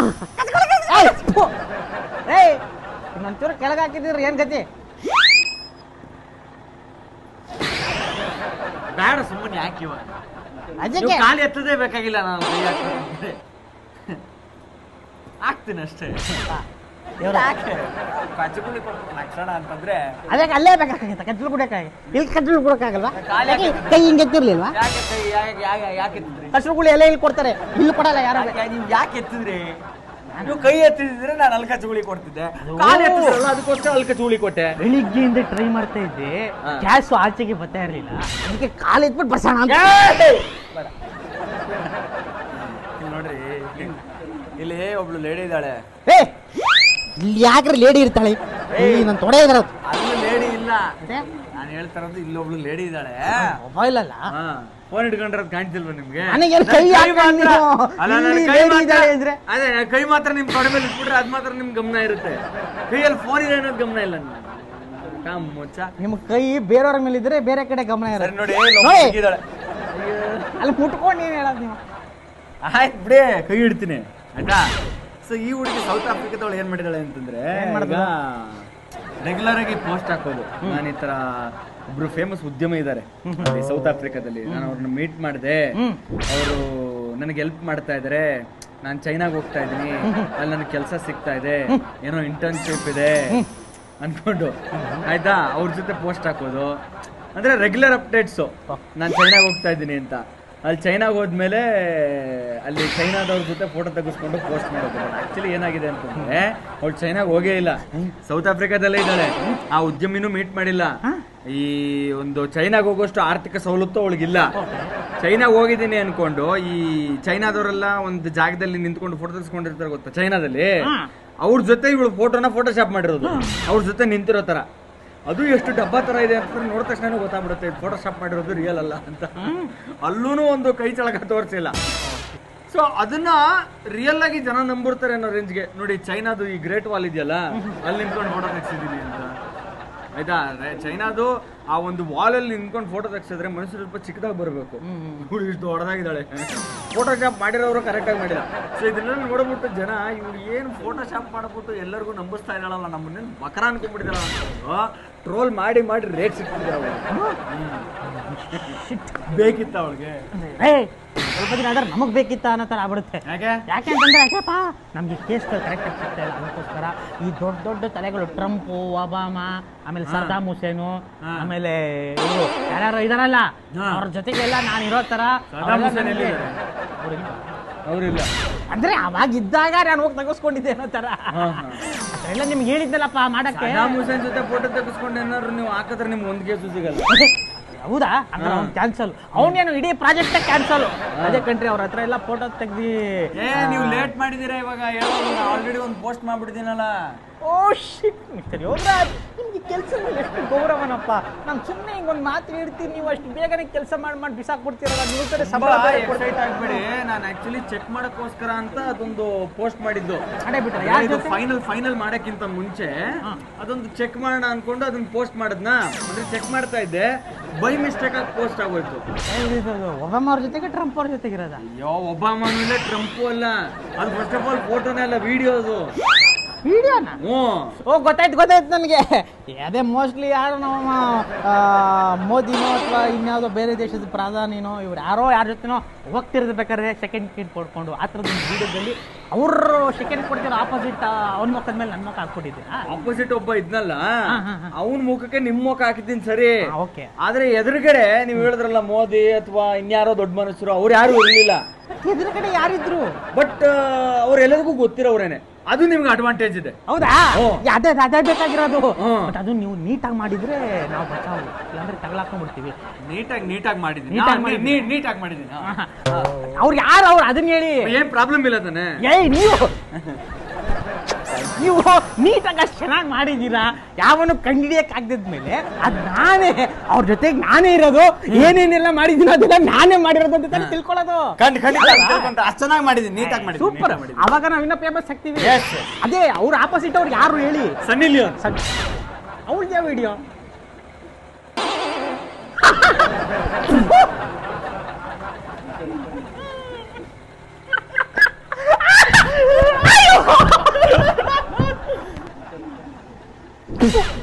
ಏಯ್, ಥು. ಏಯ್ ಇನ್ನೊಂಚೂರು ಕೆಳಗೆ ಹಾಕಿದ್ರೆ ಏನ್ ಗತಿ ಬೇಡ ಸುಮ್ಮನೆ ಯಾಕೆ ಇವಾಗ ಅದಕ್ಕೆ ನೀವು ಕಾಲು ಎತ್ತದೇ ಬೇಕಾಗಿಲ್ಲ ನಾನು ಕೈ ಹಾಕ್ತೀನಿ ಹಾಕ್ತೀನಿ ಅಷ್ಟೇ ದೇವ್ರ ಕಚ್ಚಗುಳಿ ಕೊಡ್ಬೇಕು ಲಕ್ಷಣ ಅಂತಂದ್ರೆ ಅದಕ್ಕೆ ಅಲ್ಲೇ ಬೇಕಾಗಿತ್ತ ಕಜ್ಜಲು ಕುಡಿಯಕ್ಕಾಗ ಇಲ್ಲಿ ಕಜ್ಜಲು ಕೊಡಕ್ಕಾಗಲ್ವಾ ಕಾಲ್ ಯಾಕೆ ಕೈ ಹಿಂಗೆ ಎತ್ತಿರ್ಲಿಲ್ವಾ ಯಾಕೆ ಕೈ ಯಾಕೆ ಯಾಕೆ ಯಾಕೆ ಎತ್ತಿದ್ರಿ ಕಸ್ರುಗಳು ಎಲ್ಲ ಇಲ್ಲಿ ಕೊಡ್ತಾರೆ ಇಲ್ಲಿ ಕೊಡಲ್ಲ ಯಾರು ಯಾಕೆ ನೀವು ಯಾಕೆ ಎತ್ತಿದ್ರಿ ನೀವು ಕೈ ಎತ್ತಿದ್ರೆ ನಾನು ಅಲ್ಲಿ ಕಚ್ಚಗುಳಿ ಕೊಡ್ತಿದ್ದೆ ಕಾಲು ಎತ್ತಿದ್ರಲ್ಲ ಅದಕ್ಕೋಸ್ಕರ ಅಲ್ಲಿ ಕಚ್ಚಗುಳಿ ಕೊಟ್ಟೆ ಬೆಳಿಗ್ಗೆಯಿಂದ ಟ್ರೈ ಮಾಡ್ತಾ ಇದ್ದೆ ಹಾ. ಗ್ಯಾಸು ಆಚೆಗೆ ಬರ್ತಾ ಇರಲಿಲ್ಲ ಅದಕ್ಕೆ ಕಾಲು ಎತ್ಬಿಟ್ಟು ಬರ್ಸೋಣ ಅಂತ ಬೇಡ. ಇಲ್ಲಿ ನೋಡ್ರಿ ಇಲ್ಲಿ ಒಬ್ಳು ಲೇಡಿ ಇದ್ದಾಳೆ ಏ ಇಲ್ಲಿ ಯಾಕ್ರೆ ಲೇಡಿ ಇರ್ತಾಳೆ ಇಲ್ಲಿ ನನ್ನ ತೊಡೆ ಇದ್ರ ಅಲ್ಲಿ ಲೇಡಿ ಇಲ್ಲ ನಾನು ಹೇಳ್ತಾ ಇರೋದು ಇಲ್ಲೊಬ್ಳು ಲೇಡಿ ಇದ್ದಾಳೆ ಮೊಬೈಲ್ ಅಲ್ಲ ಫೋನ್ ಇಟ್ಕೊಂಡಿರೋದು ಕಾಣ್ತಿಲ್ವಾ ನಿಮ್ಗೆ ನನಗೇನ್ ಕೈ ನನ್ ಹಾಕಿ ಮಾತ್ರ- ನೀವು ಅಲ್ಲ, ನನ್ನ ಇಲ್ಲಿ ಕೈ lady ಮಾತ್ರ- ಇದ್ದಾಳೆ ಅಂದ್ರೆ? ಅದೇ ನನ್ನ ಕೈ ಮಾತ್ರ ನಿಮ್ ತೊಡೆ ಮೇಲೆ ಇಟ್ಬಿಟ್ರೆ ಅದ್ ಮಾತ್ರ ನಿಮ್ ಗಮನ ಇರುತ್ತೆ ಕೈಯಲ್ಲಿ ಫೋನ್ ಇದೆ ಅನ್ನೋದು ಗಮನ ಇಲ್ಲ ನಿಮ್ಗೆ. ಕಾಮ್ ಮುಚ್ಚ ನಿಮ್ ಕೈ ಬೇರೆಯವ್ರ ಮೇಲೆ ಇದ್ರೆ ಬೇರೆ ಕಡೆ ಗಮನ ಸರಿ ಇರುತ್ತೆ ನೋಡಿ ಇಲ್ಲೊಬ್ಳು ನೋಡಿ. ಹುಡ್ಗಿ ಇದ್ದಾಳೆ. ಅಲ್ಲಿ ಮುಟ್ಕೊಂಡು ನೀನ್ ಹೇಳೋದು ನೀವು ಆಯ್ತು ಬಿಡಿ ಕೈ ಇಡ್ತೀನಿ ಆಯ್ತಾ ಸೊ ಈ ಹುಡುಗಿ ಸೌತ್ ಆಫ್ರಿಕಾದವಳು ಏನ್ ಮಾಡಿದಾಳೆ ಅಂತಂದ್ರೆ ಏನ್ ಮಾಡಿದ್ಳು? ರೆಗ್ಯುಲರ್ ಆಗಿ ಪೋಸ್ಟ್ ಹಾಕೋದು ನಾನು ಈ ತರ ಒಬ್ರು ಫೇಮಸ್ ಉದ್ಯಮ ಇದ್ದಾರೆ ಸೌತ್ ಆಫ್ರಿಕಾದಲ್ಲಿ ನಾನು ಅವ್ರನ್ನ ಮೀಟ್ ಮಾಡಿದೆ ಹ್ಮ್. ಅವರು ನನಗೆ ಹೆಲ್ಪ್ ಮಾಡ್ತಾ ಇದ್ದಾರೆ ನಾನು ಚೈನಾಗ್ ಹೋಗ್ತಾ ಇದ್ದೀನಿ ಅಲ್ಲಿ ನನಗೆ ಕೆಲಸ ಸಿಗ್ತಾ ಇದೆ ಏನೋ ಇಂಟರ್ನ್ಶಿಪ್ ಇದೆ ಅನ್ಕೊಂಡು ಆಯ್ತಾ ಅವ್ರ ಜೊತೆ ಪೋಸ್ಟ್ ಹಾಕೋದು ಅಂದ್ರೆ ರೆಗ್ಯುಲರ್ ಅಪ್ಡೇಟ್ಸು ನಾನು ಚೈನಾಗ್ ಹೋಗ್ತಾ ಇದ್ದೀನಿ ಅಂತ ಅಲ್ಲಿ ಚೈನಾಗ್ ಹೋದ್ಮೇಲೆ ಅಲ್ಲಿ ಚೈನಾದವ್ರ ಜೊತೆ ಫೋಟೋ ತೆಗೆಸ್ಕೊಂಡು ಪೋಸ್ಟ್ ಮಾಡೋದು ಆಕ್ಚುಲಿ ಏನಾಗಿದೆ ಅಂತಂದ್ರೆ ಅವಳು ಚೈನಾಗ್ ಹೋಗೇ ಇಲ್ಲ ಸೌತ್ ಆಫ್ರಿಕಾದಲ್ಲೇ ಇದ್ದಾಳೆ ಆ ಉದ್ಯಮಿನೂ ಮೀಟ್ ಮಾಡಿಲ್ಲ ಈ ಒಂದು ಚೈನಾಗ್ ಹೋಗೋಷ್ಟು ಆರ್ಥಿಕ ಸವಲತ್ತು ಅವಳಿಗಿಲ್ಲ ಚೈನಾಗ್ ಹೋಗಿದ್ದೀನಿ ಅನ್ಕೊಂಡು ಈ ಚೈನಾದವರೆಲ್ಲ ಒಂದು ಜಾಗದಲ್ಲಿ ನಿಂತ್ಕೊಂಡು ಫೋಟೋ ತೆಗೆಸ್ಕೊಂಡಿರ್ತಾರೆ ಗೊತ್ತಾ ಚೈನಾದಲ್ಲಿ ಅವ್ರ ಜೊತೆ ಇವಳು ಫೋಟೋನ ಫೋಟೋಶಾಪ್ ಮಾಡಿರೋದು ಅವ್ರ ಜೊತೆ ನಿಂತಿರೋ ತರ ಅದು ಎಷ್ಟು ಡಬ್ಬ ತರ ಇದೆ ಅಂತ ನೋಡಿದ ತಕ್ಷಣ ಗೊತ್ತಾಗ್ಬಿಡುತ್ತೆ ಫೋಟೋಶಾಪ್ ಮಾಡಿರೋದು ರಿಯಲ್ ಅಲ್ಲ ಅಂತ ಅಲ್ಲೂ ಒಂದು ಕೈ ಚಳಕ ತೋರಿಸಿಲ್ಲ ಸೊ ಅದನ್ನ ರಿಯಲ್ ಆಗಿ ಜನ ನಂಬಿರ್ತಾರೆ ಅನ್ನೋ ರೇಂಜ್ಗೆ ನೋಡಿ ಚೈನಾದು ಈ ಗ್ರೇಟ್ ವಾಲ್ ಇದೆಯಲ್ಲ ಅಲ್ಲಿ ನಿಂತ್ಕೊಂಡು ಫೋಟೋ ತೆಗ್ಸಿದೀನಿ ಅಂತ ಆಯ್ತಾ ರೇ- ಚೈನಾದು ಆ ಒಂದು ವಾಲ್ ಅಲ್ಲಿ ನಿಂತ್ಕೊಂಡು ಫೋಟೋ ತೆಗ್ಸಿದ್ರೆ ಮನುಷ್ಯರು ಸ್ವಲ್ಪ ಚಿಕ್ಕದಾಗಿ ಬರಬೇಕು ಇವಳು ಇಷ್ಟು ದೊಡ್ಡದಾಗಿದ್ದಾಳೆ ಫೋಟೋಶಾಪ್ ಮಾಡಿರೋರು ಕರೆಕ್ಟಾಗಿ ಮಾಡಿಲ್ಲ ಸೊ ಇದನ್ನೆಲ್ಲ ನೋಡ್ಬಿಟ್ಟು ಜನ ಇವ್ರು ಏನು ಫೋಟೋಶಾಪ್ ಮಾಡ್ಬಿಟ್ಟು ಎಲ್ಲರಿಗೂ ನಂಬಿಸ್ತಾ ಇದ್ದಾಳಲ್ಲ ನಮ್ಮನ್ನೇನು ಬಕರ ಅನ್ಕೊಂಡ್ಬಿಟ್ಟಿದ್ದಾಳ ಅಂತ ಟ್ರೋಲ್ ಮಾಡಿ ಮಾಡಿ ರೇಟ್ ಸಿಕ್ತಿದ್ದಾರೆ ಬೇಕಿತ್ತ ಅವಳಿಗೆ ಏ ಸ್ವಲ್ಪ ದಿನ ಆದ್ರೆ ನಮಗ್ ಬೇಕಿತ್ತ ಅನ್ನೋ ತರ ಆಗ್ಬಿಡುತ್ತೆ ಯಾಕೆ ಯಾಕೆ ಅಂತಂದ್ರೆ ಯಾಕೆಪ್ಪ ನಮ್ಗೆ ಕೇಸ್ಗಳು ಕರೆಕ್ಟಾಗಿ ಸಿಗ್ತಾ ಇಲ್ಲ ಅದಕ್ಕೋಸ್ಕರ ಈ ದೊಡ್ಡ ದೊಡ್ಡ ತಲೆಗಳು ಟ್ರಂಪು ಒಬಾಮಾ ಆಮೇಲೆ ಸರ್ದಾಮ್ ಹುಸೇನು ಹಾ. ಆಮೇಲೆ ಇವರು ಯಾರ್ಯಾರು ಇದಾರಲ್ಲ ಹಾ. ಅವ್ರ ಜೊತೆಗೆಲ್ಲ ನಾನು ಇರೋ ತರ ಸರ್ದಾಮ್ ಅವರೆಲ್ಲ ಹುಸೇನ್ ನನಗೆ- ಎಲ್ಲಿದ್ದಾರೆ? ಅವ್ರಿಲ್ಲ. ಅವರಿಲ್ಲ ಅಂದ್ರೆ ಅವಾಗ ಇದ್ದಾಗ ನಾನು ಹೋಗಿ ತೆಗೆಸ್ಕೊಂಡಿದ್ದೆ ಅನ್ನೋ ತರ ಹಾ, ಹಾ. ಎಲ್ಲ ನಿಮ್ಗೆ ಹೇಳಿದ್ದಲ್ಲಪ್ಪ ಮಾಡಕ್ಕೆ ಸದಾಮ್ ಹುಸೇನ್ ಜೊತೆ ಫೋಟೋ ತೆಗೆಸ್ಕೊಂಡು ಏನಾದ್ರು ನೀವು ಹಾಕಿದ್ರೆ ನಿಮ್ಗೆ ಒಂದು ಕೇಸು ಸಿಗಲ್ಲ ಹೌದಾ ಹಂಗಾರೆ ಹಾ. ಅವ್ನು ಕ್ಯಾನ್ಸಲ್ ಅವನೇನು ಇಡೀ ಪ್ರಾಜೆಕ್ಟ್ ಕ್ಯಾನ್ಸಲ್ ಅದೇ ಕಂಟ್ರಿ ಅವ್ರ ಹತ್ರ ಎಲ್ಲ ಫೋಟೋ ತೆಗ್ದು ಏ ನೀವು ಲೇಟ್ ಮಾಡಿದ್ದೀರಾ ಇವಾಗ ಆಲ್ರೆಡಿ ಒಂದು ಪೋಸ್ಟ್ ಮಾಡ್ಬಿಟ್ಟಿದ್ದೀನಲ್ಲ ಓ ಶಿಟ್ ಮಿಸ್ಟರ್ ಯೋಗರಾಜ್ ನಿಮ್ಗೆ ಕೆಲಸ ಮೇಲೆ ಎಷ್ಟು ಗೌರವನಪ್ಪ ನಾನು ಸುಮ್ಮನೆ ಹಿಂಗೊಂದು ಮಾತು ಹೇಳ್ತೀನಿ ನೀವು ಅಷ್ಟು ಬೇಗನೆ ಕೆಲಸ ಮಾಡಿ ಮಾಡಿ ಬಿಸಾಕ್ಬಿಡ್ತೀರಲ್ಲ ನೀವು ಕಡೆ ಸಂಬಳ ಬೇರೆ ಕೊಡ್ತೀರ. ಎಕ್ಸೈಟ್ ಆಗ್ಬೇಡಿ ನಾನು ಆಕ್ಚುಲಿ ಚೆಕ್ ಮಾಡಕ್ಕೋಸ್ಕರ ಅಂತ ಅದೊಂದು ಪೋಸ್ಟ್ ಮಾಡಿದ್ದು ಅಡೆ ಬಿಟ್ರೆ ಯಾರ ಇದು ಜೊತೆ ಫೈನಲ್ ಫೈನಲ್ ಮಾಡಕ್ಕಿಂತ ಮುಂಚೆ ಹಾ. ಅದೊಂದು ಚೆಕ್ ಮಾಡೋಣ ಅನ್ಕೊಂಡು ಅದನ್ನ ಪೋಸ್ಟ್ ಮಾಡದ್ನ ಅಂದ್ರೆ ಚೆಕ್ ಮಾಡ್ತಾ ಇದ್ದೆ ಬೈ ಮಿಸ್ಟೇಕ್ ಆಗಿ ಪೋಸ್ಟ್ ಆಗೋಯ್ತು ಒಬಾಮ ಅವ್ರ ಜೊತೆಗೆ ಟ್ರಂಪ್ ಅವ್ರ ಜೊತೆಗೆ ಇರೋದ ಅಯ್ಯೋ ಒಬ್ಬಾಮನೂ ಇಲ್ಲ ಟ್ರಂಪು ಅಲ್ಲ ಅದು ಫಸ್ಟ್ ಆಫ್ ಆಲ್ ಫೋಟೋನೇ ಅಲ್ಲ ವಿಡಿಯೋ ಅದು ವಿಡಿಯೋನ ಹ್ಞೂ ಓ ಗೊತ್ತಾಯ್ತು ಗೊತ್ತಾಯ್ತು ನನಗೆ ಅದೇ ಮೋಸ್ಟ್ಲಿ ಯಾರು ನಮ್ಮ ಆ, ಮೋದಿನೋ ಅಥವಾ ಇನ್ಯಾವುದೋ ಬೇರೆ ದೇಶದ ಪ್ರಧಾನಿನೋ ಇವ್ರು ಯಾರೋ ಯಾರ ಜೊತೆನೋ ಹೋಗ್ತಿರ್ಬೇಕಾದ್ರೆ ಸೆಕೆಂಡ್ ಕಿಟ್ ಕೊಡ್ಕೊಂಡು ಆ ಥರದ ಒಂದು ವಿಡಿಯೋದಲ್ಲಿ ಅವರು ಸೆಕೆಂಡ್ ಕೊಡ್ತಿರೋ ಆಪೋಸಿಟ್ ಅವ್ನ ಮುಖದ ಮೇಲೆ ನನ್ನ ಮುಖ ಹಾಕ್ಬಿಟ್ಟಿದ್ದೀರಾ ಆಪೋಸಿಟ್ ಒಬ್ಬ ಇದ್ನಲ್ಲ ಹಾ, ಹಾ, ಹಾ. ಅವನ ಮುಖಕ್ಕೆ ನಿಮ್ ಮುಖ ಹಾಕಿದ್ದೀನಿ ಸರಿ ಓಕೆ ಆದ್ರೆ ಎದುರುಗಡೆ ನೀವು ಹೇಳಿದ್ರಲ್ಲ ಮೋದಿ ಅಥವಾ ಇನ್ಯಾರೋ ದೊಡ್ಡ ಮನುಷ್ಯರು ಅವ್ರು ಯಾರು ಇರ್ಲಿಲ್ಲ ಎದುರುಗಡೆ ಯಾರಿದ್ರು ಬಟ್ ಅವ್ರೆಲ್ಲರಿಗೂ ಗೊತ್ತಿರೋರೇನೆ ಅದು ನಿಮ್ಗೆ ಅಡ್ವಾಂಟೇಜ್ ಇದೆ ಹೌದಾ ಓ. ಯಾ, ಅದೇ ಅದೇ ಬೇಕಾಗಿರೋದು ಹ್ಮ್. ಬಟ್ ಅದು ನೀವು ನೀಟಾಗಿ ಮಾಡಿದ್ರೆ ನಾವು ಬಚಾವು ಇಲ್ಲಾಂದ್ರೆ ತಗಲಾಕೊಂಡ್ಬಿಡ್ತೀವಿ ನೀಟಾಗಿ ನೀಟಾಗಿ ಮಾಡಿದ್ದೀನಿ ನೀಟಾಗಿ ಹಾ, ಮಾಡಿದ್ದೀನಿ. ನೀ- ನೀಟಾಗಿ ಮಾಡಿದ್ದೀನಿ ಹಾ. ಅವ್ರು ಯಾರು ಅವ್ರು ಅದನ್ನ ಹೇಳಿ ಏನ್ ಪ್ರಾಬ್ಲಮ್ ಇಲ್ಲ ತಾನೆ ಏಯ್ ನೀವು ನೀವು ನೀಟಾಗಿ ಅಷ್ಟು ಚೆನ್ನಾಗಿ ಮಾಡಿದ್ದೀರಾ ಯಾವನು ಕಂಡಿಡಿಯಕ್ ಆಗ್ದಿದ್ಮೇಲೆ ಅದ್ ನಾನೇ ಅವ್ರ ಜೊತೆಗೆ ನಾನೇ ಇರೋದು ಏನೇನೆಲ್ಲ ಮಾಡಿದೀನೋ ಅದೆಲ್ಲ ನಾನೇ ಮಾಡಿರೋದು ಅಂತ ತಾನೇ ತಿಳ್ಕೊಳ್ಳೋದು ಖಂಡ್ ಖಂಡಿತ ಅಷ್ಟು ಚೆನ್ನಾಗಿ ಮಾಡಿದ್ದೀನಿ ನೀಟಾಗಿ ಮಾಡಿದ್ದೀನಿ ಸೂಪರ್ ನೀಟಾಗಿ ಮಾಡಿದ್ದೀನಿ. ಅವಾಗ ನಾವ್ ಇನ್ನ ಫೇಮಸ್ ಆಗ್ತೀವಿ Yes, yes. ಅದೇ ಅವ್ರ ಆಪೋಸಿಟ್ ಅವ್ರು ಯಾರು ಹೇಳಿ ಸನ್ನಿ ಲಿಯೋನ್ ಅವ್ರದ್ದೇ ವಿಡಿಯೋ ಹೋಗ್ತೀನಿ